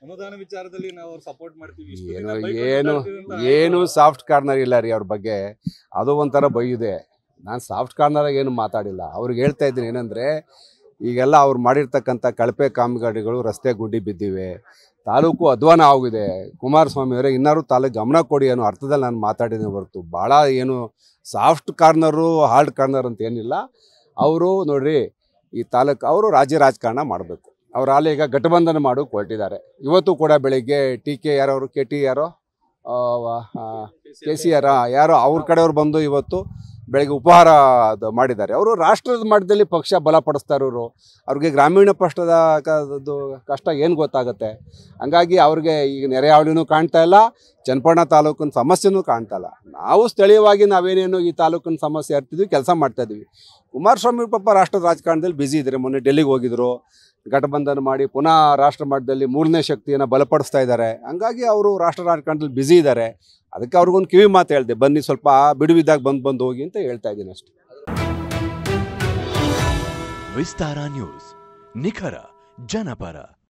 ಅನುದಾನ ವಿಚಾರದಲ್ಲಿ ನಾವು ಅವ್ರು ಸಪೋರ್ಟ್ ಮಾಡ್ತೀವಿ ಇಷ್ಟು ದಿನ ಏನು ಬೈಕೊಂಡು ಏನು ಮಾತಾಡ್ತೀವಿ ಅಂತ ಏನು ಆಯ್ತು. ಸಾಫ್ಟ್ ಕಾರ್ನರ್ ಇಲ್ಲ ರೀ ಅವ್ರ ಬಗ್ಗೆ ಅದು ಒಂಥರ ಬೈಯುದೆ ನಾನು ಸಾಫ್ಟ್ ಕಾರ್ನರಾಗ ಏನು ಮಾತಾಡಿಲ್ಲ ಅವ್ರಿಗೆ ಹೇಳ್ತಾ ಇದ್ದೀನಿ ಏನಂದರೆ ಈಗೆಲ್ಲ ಅವ್ರು ಮಾಡಿರ್ತಕ್ಕಂಥ ಕಳಪೆ ಕಾಮಗಾರಿಗಳು ರಸ್ತೆ ಗುಡ್ಡಿ ಬಿದ್ದಿವೆ ತಾಲೂಕು ಅಧ್ವಾನ ಆಗಿದೆ ಕುಮಾರಸ್ವಾಮಿ ಅವರೇ ಇನ್ನಾರು ತಾಲೂಕು ಗಮನ ಕೊಡಿ ಅನ್ನೋ ಅರ್ಥದಲ್ಲಿ ನಾನು ಮಾತಾಡಿದ್ದೀನಿ ಹೊರತು ಭಾಳ ಏನು ಸಾಫ್ಟ್ ಕಾರ್ನರು ಹಾರ್ಡ್ ಕಾರ್ನರ್ ಅಂತ ಏನಿಲ್ಲ ಅವರು ನೋಡ್ರಿ ಈ ತಾಲೂಕು ಅವರು ರಾಜ್ಯ ರಾಜಕಾರಣ ಮಾಡಬೇಕು ಅವ್ರು ಅಲ್ಲಿ ಈಗ ಗಠಬಂಧನ ಮಾಡೋಕೆ ಹೊರಟಿದ್ದಾರೆ ಇವತ್ತು ಕೂಡ ಬೆಳಿಗ್ಗೆ ಟಿ ಕೆ ಯಾರವರು ಕೆ ಟಿ ಯಾರೋ ಕೆ ಸಿ ಆರ್ ಯಾರೋ ಅವ್ರ ಕಡೆಯವ್ರು ಬಂದು ಇವತ್ತು ಬೆಳಗ್ಗೆ ಉಪಹಾರ ಅದು ಮಾಡಿದ್ದಾರೆ ಅವರು ರಾಷ್ಟ್ರದ ಮಟ್ಟದಲ್ಲಿ ಪಕ್ಷ ಬಲಪಡಿಸ್ತಾ ಇರೋರು ಅವ್ರಿಗೆ ಗ್ರಾಮೀಣ ಪಕ್ಷದ ಕದು ಕಷ್ಟ ಏನು ಗೊತ್ತಾಗುತ್ತೆ ಹಂಗಾಗಿ ಅವ್ರಿಗೆ ಈಗ ನೆರೆಹಾವಳಿನೂ ಕಾಣ್ತಾ ಇಲ್ಲ ಚನ್ನಪಟ್ಟಣ ತಾಲೂಕಿನ ಸಮಸ್ಯೆನೂ ಕಾಣ್ತಾ ಇಲ್ಲ ನಾವು ಸ್ಥಳೀಯವಾಗಿ ನಾವೇನೇನು ಈ ತಾಲೂಕಿನ ಸಮಸ್ಯೆ ಇರ್ತಿದ್ವಿ ಕೆಲಸ ಮಾಡ್ತಾ ಇದ್ವಿ ಕುಮಾರಸ್ವಾಮಿ ಪಾಪ ರಾಷ್ಟ್ರದ ರಾಜಕಾರಣದಲ್ಲಿ ಬ್ಯುಸಿ ಇದ್ದಾರೆ ಮೊನ್ನೆ ಡೆಲ್ಲಿಗೆ ಹೋಗಿದ್ರು ಗಠಬಂಧನ ಮಾಡಿ ಪುನಃ ರಾಷ್ಟ್ರ ಮಟ್ಟದಲ್ಲಿ ಮೂರನೇ ಶಕ್ತಿಯನ್ನು ಬಲಪಡಿಸ್ತಾ ಇದ್ದಾರೆ ಹಂಗಾಗಿ ಅವರು ರಾಷ್ಟ್ರ ರಾಜಕಾರಣದಲ್ಲಿ ಬ್ಯುಸಿ ಇದ್ದಾರೆ ಅದಕ್ಕೆ ಅವ್ರಿಗೊಂದು ಕಿವಿ ಮಾತು ಹೇಳಿದೆ ಬನ್ನಿ ಸ್ವಲ್ಪ ಬಿಡುವಿದ್ದಾಗ ಬಂದು ಬಂದು ಹೋಗಿ ಅಂತ ಹೇಳ್ತಾ ಇದ್ದೀನಿ ಅಷ್ಟೇ ವಿಸ್ತಾರ ನ್ಯೂಸ್ ನಿಖರ ಜನಪರ